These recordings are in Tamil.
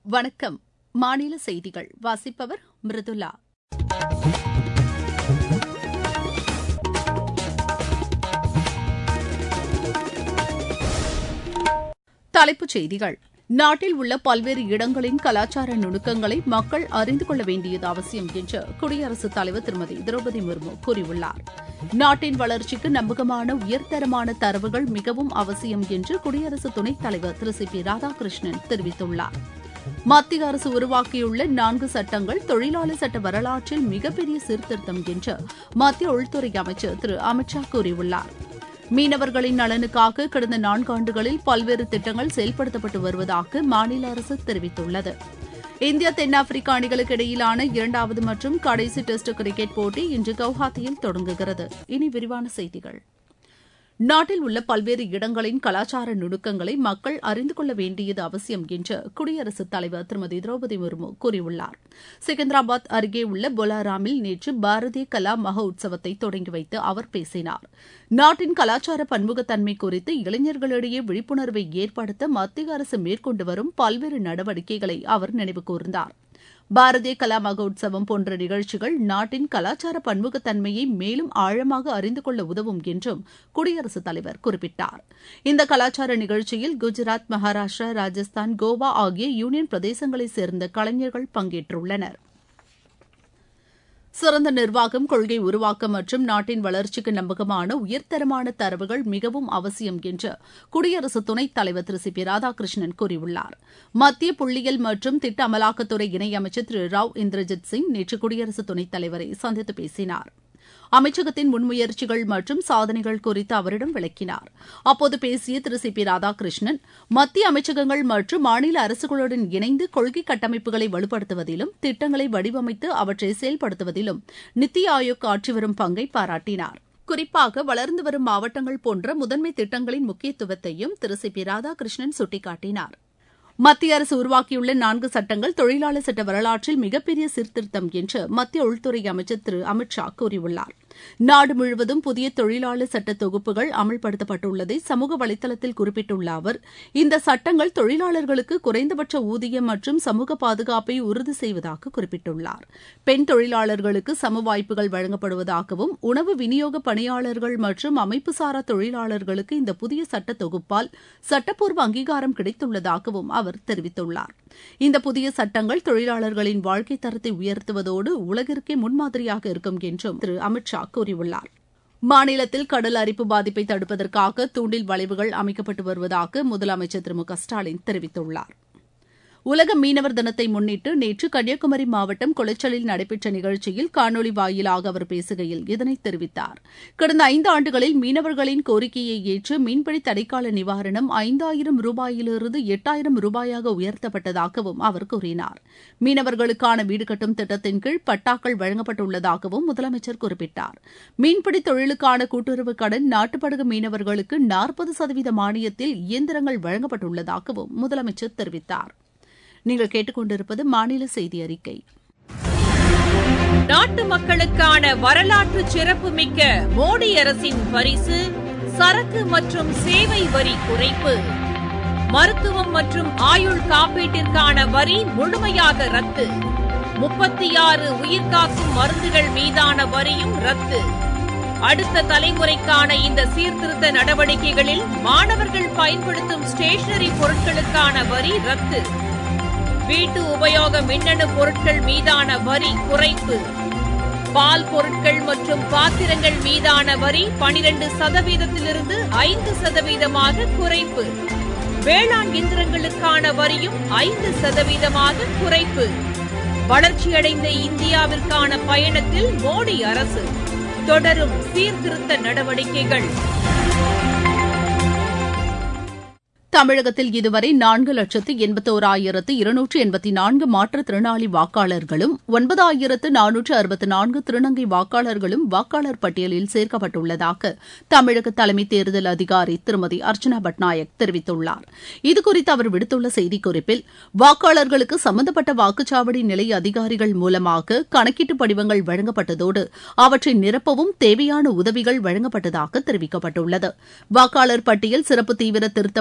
வணக்கம் மாநில செய்திகள் வாசிப்பவர் மிருதுலா தலைப்புச் செய்திகள் நாட்டில் உள்ள பல்வேறு இடங்களின் கலாச்சார நுணுக்கங்களை மக்கள் அறிந்து கொள்ள வேண்டியது அவசியம் என்று குடியரசுத் தலைவர் திருமதி திரௌபதி முர்மு கூறியுள்ளார் நாட்டின் வளர்ச்சிக்கு நம்பகமான உயர்தரமான தரவுகள் மிகவும் அவசியம் என்று குடியரசு துணைத் தலைவர் திரு சி பி ராதாகிருஷ்ணன் தெரிவித்துள்ளார் மத்திய அரசு உருவாக்கியுள்ள நான்கு சட்டங்கள் தொழிலாளர் சட்ட வரலாற்றில் மிகப்பெரிய சீர்திருத்தம் என்று மத்திய உள்துறை அமைச்சர் திரு அமித் ஷா கூறியுள்ளார் மீனவர்களின் நலனுக்காக கடந்த நான்காண்டுகளில் பல்வேறு திட்டங்கள் செயல்படுத்தப்பட்டு வருவதாக மாநில அரசு தெரிவித்துள்ளது இந்தியா தென்னாப்பிரிக்கா அணிகளுக்கு இடையிலான இரண்டாவது மற்றும் கடைசி டெஸ்ட் கிரிக்கெட் போட்டி இன்று கவுஹாத்தியில் தொடங்குகிறது இனி விரிவான செய்திகள் நாட்டில் உள்ள பல்வேறு இடங்களின் கலாச்சார நுணுக்கங்களை மக்கள் அறிந்து கொள்ள வேண்டியது அவசியம் என்று குடியரசுத் தலைவர் திருமதி திரௌபதி முர்மு கூறியுள்ளார் செகந்திராபாத் அருகே உள்ள பொலாராமில் நேற்று பாரதிய கலா மக உற்சவத்தை தொடங்கி வைத்து அவர் பேசினார் நாட்டின் கலாச்சார பன்முகத்தன்மை குறித்து இளைஞர்களிடையே விழிப்புணர்வை ஏற்படுத்த மத்திய அரசு மேற்கொண்டு வரும் பல்வேறு நடவடிக்கைகளை அவர் நினைவு கூர்ந்தார் பாரதிய கலா மகோத்சவம் போன்ற நிகழ்ச்சிகள் நாட்டின் கலாச்சார பன்முகத்தன்மையை மேலும் ஆழமாக அறிந்து கொள்ள உதவும் என்றும் குடியரசுத் தலைவர் குறிப்பிட்டார் இந்த கலாச்சார நிகழ்ச்சியில் குஜராத் மகாராஷ்டிரா ராஜஸ்தான் கோவா ஆகிய யூனியன் பிரதேசங்களைச் சேர்ந்த கலைஞர்கள் பங்கேற்றுள்ளனர் சிறந்த நிர்வாகம் கொள்கை உருவாக்கம் மற்றும் நாட்டின் வளர்ச்சிக்கு நம்பகமான உயர்தரமான தரவுகள் மிகவும் அவசியம் என்று குடியரசு துணைத் தலைவர் திரு சி பி ராதாகிருஷ்ணன் கூறியுள்ளார் மத்திய புள்ளியியல் மற்றும் திட்ட அமலாக்கத்துறை இணையமைச்சர் திரு ராவ் இந்திரஜித் சிங் நேற்று குடியரசு துணைத் தலைவரை சந்தித்து பேசினார் அமைச்சகத்தின் முன்முயற்சிகள் மற்றும் சாதனைகள் குறித்து அவரிடம் விளக்கினார் அப்போது பேசிய திரு சி பி ராதாகிருஷ்ணன் மத்திய அமைச்சகங்கள் மற்றும் மாநில அரசுகளுடன் இணைந்து கொள்கை கட்டமைப்புகளை வலுப்படுத்துவதிலும் திட்டங்களை வடிவமைத்து அவற்றை செயல்படுத்துவதிலும் நித்தி ஆயோக் ஆற்றி வரும் பங்கை பாராட்டினார் குறிப்பாக வளர்ந்து வரும் மாவட்டங்கள் போன்ற முதன்மை திட்டங்களின் முக்கியத்துவத்தையும் திரு சி பி ராதாகிருஷ்ணன் சுட்டிக்காட்டினார் மத்திய அரசு உருவாக்கியுள்ள நான்கு சட்டங்கள் தொழிலாளர் சட்ட வரலாற்றில் மிகப்பெரிய சீர்திருத்தம் என்று மத்திய உள்துறை அமைச்சர் திரு அமித் ஷா கூறியுள்ளார் நாடு முழுவதும் புதிய தொழிலாளர் சட்ட தொகுப்புகள் அமல்படுத்தப்பட்டுள்ளதை சமூக வலைதளத்தில் குறிப்பிட்டுள்ள அவர் இந்த சட்டங்கள் தொழிலாளர்களுக்கு குறைந்தபட்ச ஊதியம் மற்றும் சமூக பாதுகாப்பை உறுதி செய்வதாக குறிப்பிட்டுள்ளார் பெண் தொழிலாளர்களுக்கு சம வாய்ப்புகள் வழங்கப்படுவதாகவும் உணவு விநியோக பணியாளர்கள் மற்றும் அமைப்புசாரா தொழிலாளர்களுக்கு இந்த புதிய சட்ட தொகுப்பால் சட்டப்பூர்வ அங்கீகாரம் கிடைத்துள்ளதாகவும் அவர் தெரிவித்துள்ளார் இந்த புதிய சட்டங்கள் தொழிலாளர்களின் வாழ்க்கை தரத்தை உயர்த்துவதோடு உலகிற்கே முன்மாதிரியாக இருக்கும் என்றும் திரு அமித் ஷா கூறியுள்ளார் மாநிலத்தில் கடல் அரிப்பு பாதிப்பை தடுப்பதற்காக தூண்டில் வளைவுகள் அமைக்கப்பட்டு வருவதாக முதலமைச்சர் திரு மு க ஸ்டாலின் தெரிவித்துள்ளார் உலக மீனவர் தினத்தை முன்னிட்டு நேற்று கன்னியாகுமரி மாவட்டம் குளச்சலில் நடைபெற்ற நிகழ்ச்சியில் காணொலி வாயிலாக அவர் பேசுகையில் இதனை தெரிவித்தார் கடந்த ஐந்து ஆண்டுகளில் மீனவர்களின் கோரிக்கையை ஏற்று மீன்பிடி தடைக்கால நிவாரணம் ஐந்தாயிரம் ரூபாயிலிருந்து எட்டாயிரம் ரூபாயாக உயர்த்தப்பட்டதாகவும் அவர் கூறினார் மீனவர்களுக்கான வீடு கட்டும் திட்டத்தின் கீழ் பட்டாக்கள் வழங்கப்பட்டுள்ளதாகவும் முதலமைச்சர் குறிப்பிட்டார் மீன்பிடி தொழிலுக்கான கூட்டுறவு கடன் நாட்டுப்படகு மீனவர்களுக்கு நாற்பது சதவீத மானியத்தில் இயந்திரங்கள் வழங்கப்பட்டுள்ளதாகவும் முதலமைச்சர் தெரிவித்தார் நீங்கள் கேட்டுக்கொண்டிருப்பது மாநில செய்தி அறிக்கை நாட்டு மக்களுக்கான வரலாற்று சிறப்புமிக்க மோடி அரசின் பரிசு சரக்கு மற்றும் சேவை வரி குறைப்பு மருத்துவம் மற்றும் ஆயுள் காப்பீட்டிற்கான வரி முழுமையாக ரத்து முப்பத்தி ஆறு உயிர்காக்கும் மருந்துகள் மீதான வரியும் ரத்து அடுத்த தலைமுறைக்கான இந்த சீர்திருத்த நடவடிக்கைகளில் மாணவர்கள் பயன்படுத்தும் ஸ்டேஷனரி பொருட்களுக்கான வரி ரத்து வீட்டு உபயோக மின்னணு பொருட்கள் மீதான வரி குறைப்பு பால் பொருட்கள் மற்றும் பாத்திரங்கள் மீதான வரி பனிரெண்டு சதவீதத்திலிருந்து ஐந்து சதவீதமாக குறைப்பு வேளாண் இயந்திரங்களுக்கான வரியும் ஐந்து சதவீதமாக குறைப்பு வளர்ச்சியடைந்த இந்தியாவிற்கான பயணத்தில் மோடி அரசு தொடரும் சீர்திருத்த நடவடிக்கைகள் தமிழகத்தில் இதுவரை நான்கு லட்சத்து எண்பத்தோராயிரத்து இருநூற்று எண்பத்தி நான்கு மாற்றுத்திறனாளி வாக்காளர்களும் ஒன்பதாயிரத்து நானூற்று அறுபத்து நான்கு திருநங்கை வாக்காளர்களும் வாக்காளர் பட்டியலில் சேர்க்கப்பட்டுள்ளதாக தமிழக தலைமை தேர்தல் அதிகாரி திருமதி அர்ச்சனா பட்நாயக் தெரிவித்துள்ளார் இதுகுறித்து அவர் விடுத்துள்ள செய்திக்குறிப்பில் வாக்காளர்களுக்கு சம்பந்தப்பட்ட வாக்குச்சாவடி நிலைய அதிகாரிகள் மூலமாக கணக்கீட்டு படிவங்கள் வழங்கப்பட்டதோடு அவற்றை நிரப்பவும் தேவையான உதவிகள் வழங்கப்பட்டதாக தெரிவிக்கப்பட்டுள்ளது வாக்காளர் பட்டியல் சிறப்பு தீவிர திருத்தப் பணியின்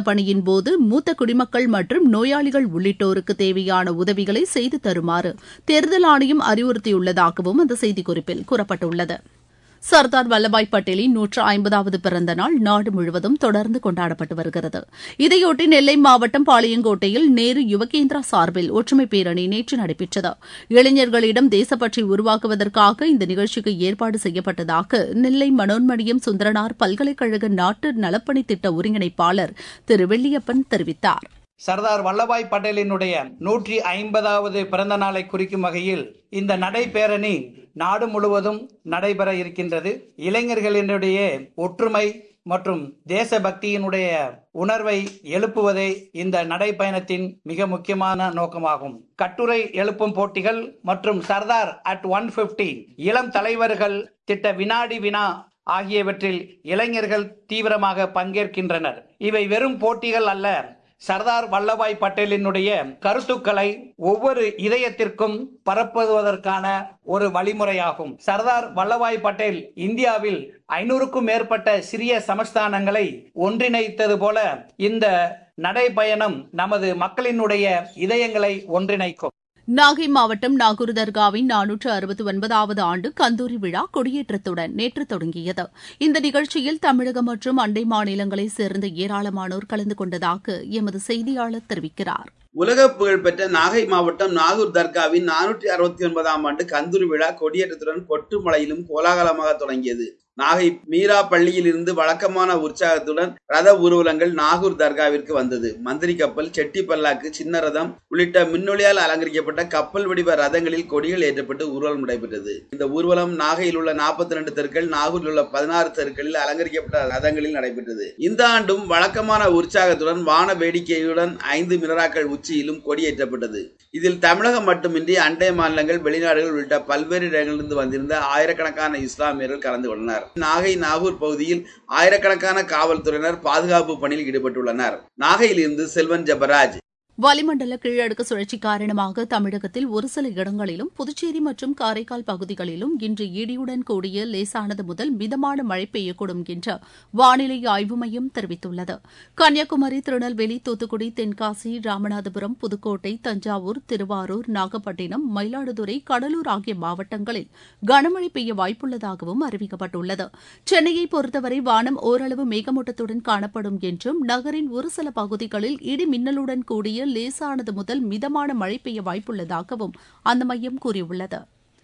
தேர்தலின் போது மூத்த குடிமக்கள் மற்றும் நோயாளிகள் உள்ளிட்டோருக்கு தேவையான உதவிகளை செய்து தருமாறு தேர்தல் ஆணையம் அறிவுறுத்தியுள்ளதாகவும் அந்த செய்திக்குறிப்பில் கூறப்பட்டுள்ளது சர்தார் வல்லபாய் பட்டேலின் நூற்று ஐம்பதாவது பிறந்த நாள் நாடு முழுவதும் தொடர்ந்து கொண்டாடப்பட்டு வருகிறது இதையொட்டி நெல்லை மாவட்டம் பாளையங்கோட்டையில் நேரு யுவகேந்திரா சார்பில் ஒற்றுமை பேரணி நேற்று நடைபெற்றது இளைஞர்களிடம் தேசப்பற்றி உருவாக்குவதற்காக இந்த நிகழ்ச்சிக்கு ஏற்பாடு செய்யப்பட்டதாக நெல்லை மனோன்மணியம் சுந்தரனார் பல்கலைக்கழக நாட்டு நலப்பணி திட்ட ஒருங்கிணைப்பாளர் திரு வெள்ளியப்பன் தெரிவித்தார் சர்தார் வல்லபாய் பட்டேலினுடைய நூற்றி ஐம்பதாவது பிறந்த நாளை குறிக்கும் வகையில் இந்த நடைபேரணி நாடு முழுவதும் நடைபெற இருக்கின்றது இளைஞர்களினுடைய ஒற்றுமை மற்றும் தேசபக்தியினுடைய உணர்வை எழுப்புவதே இந்த நடைப்பயணத்தின் மிக முக்கியமான நோக்கமாகும் கட்டுரை எழுப்பும் போட்டிகள் மற்றும் சர்தார் அட் ஒன் பிப்டி இளம் தலைவர்கள் திட்ட வினாடி வினா ஆகியவற்றில் இளைஞர்கள் தீவிரமாக பங்கேற்கின்றனர் இவை வெறும் போட்டிகள் அல்ல சர்தார் வல்லபாய் பட்டேலினுடைய கருத்துக்களை ஒவ்வொரு இதயத்திற்கும் பரப்புவதற்கான ஒரு வழிமுறையாகும் சர்தார் வல்லபாய் பட்டேல் இந்தியாவில் ஐநூறுக்கும் மேற்பட்ட சிறிய சமஸ்தானங்களை ஒன்றிணைத்தது போல இந்த நடைபயணம் நமது மக்களினுடைய இதயங்களை ஒன்றிணைக்கும் நாகை மாவட்டம் நாகூர் தர்காவின் நானூற்று அறுபத்தி ஒன்பதாவது ஆண்டு கந்தூரி விழா கொடியேற்றத்துடன் நேற்று தொடங்கியது இந்த நிகழ்ச்சியில் தமிழகம் மற்றும் அண்டை மாநிலங்களைச் சேர்ந்த ஏராளமானோர் கலந்து கொண்டதாக எமது செய்தியாளர் தெரிவிக்கிறார் உலக புகழ்பெற்ற நாகை மாவட்டம் நாகூர் தர்காவின் நானூற்றி அறுபத்தி ஒன்பதாம் ஆண்டு கந்தூரி விழா கொடியேற்றத்துடன் கொட்டு மலையிலும் கோலாகலமாக தொடங்கியது நாகை மீரா பள்ளியில் இருந்து வழக்கமான உற்சாகத்துடன் ரத ஊர்வலங்கள் நாகூர் தர்காவிற்கு வந்தது மந்திரி கப்பல் செட்டி பல்லாக்கு சின்ன ரதம் உள்ளிட்ட மின்னொலியால் அலங்கரிக்கப்பட்ட கப்பல் வடிவ ரதங்களில் கொடிகள் ஏற்றப்பட்டு ஊர்வலம் நடைபெற்றது இந்த ஊர்வலம் நாகையில் உள்ள நாற்பத்தி ரெண்டு தெருக்கள் நாகூரில் உள்ள பதினாறு தெருக்களில் அலங்கரிக்கப்பட்ட ரதங்களில் நடைபெற்றது இந்த ஆண்டும் வழக்கமான உற்சாகத்துடன் வான வேடிக்கையுடன் ஐந்து மினராக்கள் உச்சியிலும் கொடியேற்றப்பட்டது இதில் தமிழகம் மட்டுமின்றி அண்டை மாநிலங்கள் வெளிநாடுகள் உள்ளிட்ட பல்வேறு இடங்களிலிருந்து வந்திருந்த ஆயிரக்கணக்கான இஸ்லாமியர்கள் கலந்து கொண்டனர் நாகை நாகூர் பகுதியில் ஆயிரக்கணக்கான காவல்துறையினர் பாதுகாப்பு பணியில் ஈடுபட்டுள்ளனர் நாகையிலிருந்து செல்வன் ஜபராஜ் வளிமண்டல கீழடுக்கு சுழற்சி காரணமாக தமிழகத்தில் ஒரு சில இடங்களிலும் புதுச்சேரி மற்றும் காரைக்கால் பகுதிகளிலும் இன்று இடியுடன் கூடிய லேசானது முதல் மிதமான மழை பெய்யக்கூடும் என்று வானிலை ஆய்வு மையம் தெரிவித்துள்ளது கன்னியாகுமரி திருநெல்வேலி தூத்துக்குடி தென்காசி ராமநாதபுரம் புதுக்கோட்டை தஞ்சாவூர் திருவாரூர் நாகப்பட்டினம் மயிலாடுதுறை கடலூர் ஆகிய மாவட்டங்களில் கனமழை பெய்ய வாய்ப்புள்ளதாகவும் அறிவிக்கப்பட்டுள்ளது சென்னையை பொறுத்தவரை வானம் ஓரளவு மேகமூட்டத்துடன் காணப்படும் என்றும் நகரின் ஒரு சில பகுதிகளில் இடி மின்னலுடன் கூடிய லேசானது முதல் மிதமான மழை பெய்ய வாய்ப்புள்ளதாகவும் அந்த மையம் கூறியுள்ளது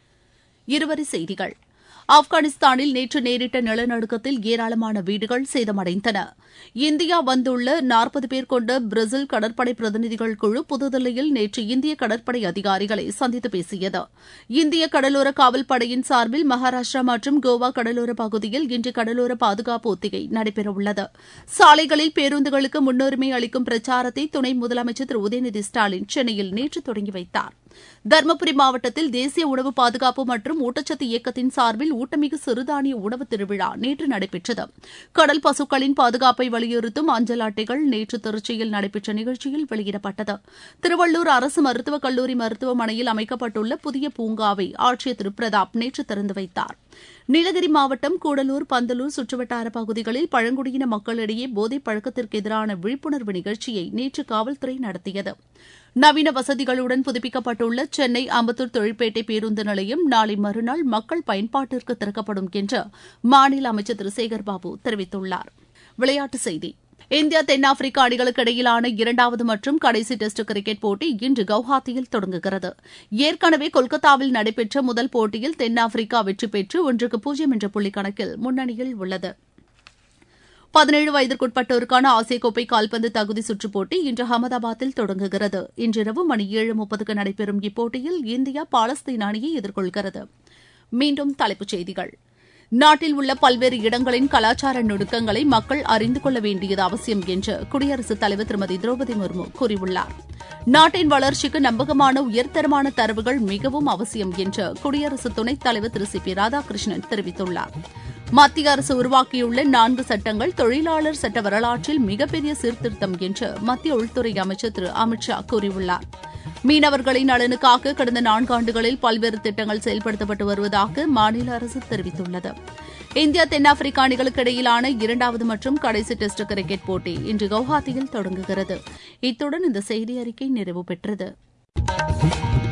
இருவரி செய்திகள் ஆப்கானிஸ்தானில் நேற்று நேரிட்ட நிலநடுக்கத்தில் ஏராளமான வீடுகள் சேதமடைந்தன இந்தியா வந்துள்ள நாற்பது பேர் கொண்ட பிரேசில் கடற்படை பிரதிநிதிகள் குழு புதுதில்லியில் நேற்று இந்திய கடற்படை அதிகாரிகளை சந்தித்து பேசியது இந்திய கடலோர காவல்படையின் சார்பில் மகாராஷ்டிரா மற்றும் கோவா கடலோர பகுதியில் இன்று கடலோர பாதுகாப்பு ஒத்திகை நடைபெறவுள்ளது சாலைகளில் பேருந்துகளுக்கு முன்னுரிமை அளிக்கும் பிரச்சாரத்தை துணை முதலமைச்சர் திரு உதயநிதி ஸ்டாலின் சென்னையில் நேற்று தொடங்கி வைத்தார் தருமபுரி மாவட்டத்தில் தேசிய உணவு பாதுகாப்பு மற்றும் ஊட்டச்சத்து இயக்கத்தின் சார்பில் ஊட்டமிகு சிறுதானிய உணவு திருவிழா நேற்று நடைபெற்றது கடல் பசுக்களின் பாதுகாப்பை வலியுறுத்தும் அஞ்சல் அட்டைகள் நேற்று திருச்சியில் நடைபெற்ற நிகழ்ச்சியில் வெளியிடப்பட்டது திருவள்ளூர் அரசு மருத்துவக் கல்லூரி மருத்துவமனையில் அமைக்கப்பட்டுள்ள புதிய பூங்காவை ஆட்சியர் திரு பிரதாப் நேற்று திறந்து வைத்தார் நீலகிரி மாவட்டம் கூடலூர் பந்தலூர் சுற்றுவட்டார பகுதிகளில் பழங்குடியின மக்களிடையே போதைப் பழக்கத்திற்கு எதிரான விழிப்புணர்வு நிகழ்ச்சியை நேற்று காவல்துறை நடத்தியது நவீன வசதிகளுடன் புதுப்பிக்கப்பட்டுள்ள சென்னை அம்பத்தூர் தொழிற்பேட்டை பேருந்து நிலையம் நாளை மறுநாள் மக்கள் பயன்பாட்டிற்கு திறக்கப்படும் என்று மாநில அமைச்சர் திரு சேகர்பாபு தெரிவித்துள்ளார் விளையாட்டுச் செய்தி இந்தியா தென்னாப்பிரிக்கா அணிகளுக்கு இடையிலான இரண்டாவது மற்றும் கடைசி டெஸ்ட் கிரிக்கெட் போட்டி இன்று கவுஹாத்தியில் தொடங்குகிறது ஏற்கனவே கொல்கத்தாவில் நடைபெற்ற முதல் போட்டியில் தென்னாப்பிரிக்கா வெற்றி பெற்று ஒன்றுக்கு பூஜ்ஜியம் என்ற புள்ளி கணக்கில் முன்னணியில் உள்ளது பதினேழு வயதிற்குட்பட்டோருக்கான ஆசிய கோப்பை கால்பந்து தகுதி சுற்றுப் போட்டி இன்று அகமதாபாத்தில் தொடங்குகிறது இன்றிரவு மணி ஏழு முப்பதுக்கு நடைபெறும் இப்போட்டியில் இந்தியா பாலஸ்தீன் அணியை எதிர்கொள்கிறது மீண்டும் தலைப்புச் செய்திகள் நாட்டில் உள்ள பல்வேறு இடங்களின் கலாச்சார நுணுக்கங்களை மக்கள் அறிந்து கொள்ள வேண்டியது அவசியம் என்று குடியரசுத் தலைவர் திருமதி திரௌபதி முர்மு கூறியுள்ளார் நாட்டின் வளர்ச்சிக்கு நம்பகமான உயர்தரமான தரவுகள் மிகவும் அவசியம் என்று குடியரசு துணைத் தலைவர் திரு சி பி ராதாகிருஷ்ணன் தெரிவித்துள்ளார் மத்திய அரசு உருவாக்கியுள்ள நான்கு சட்டங்கள் தொழிலாளர் சட்ட வரலாற்றில் மிகப்பெரிய சீர்திருத்தம் என்று மத்திய உள்துறை அமைச்சர் திரு அமித் ஷா கூறியுள்ளார் மீனவர்களின் நலனுக்காக கடந்த நான்காண்டுகளில் பல்வேறு திட்டங்கள் செயல்படுத்தப்பட்டு வருவதாக மாநில அரசு தெரிவித்துள்ளது இந்தியா தென்னாப்பிரிக்கா அணிகளுக்கு இடையிலான இரண்டாவது மற்றும் கடைசி டெஸ்ட் கிரிக்கெட் போட்டி இன்று கவுஹாத்தியில் தொடங்குகிறது இத்துடன் இந்த செய்தி அறிக்கை நிறைவு பெற்றது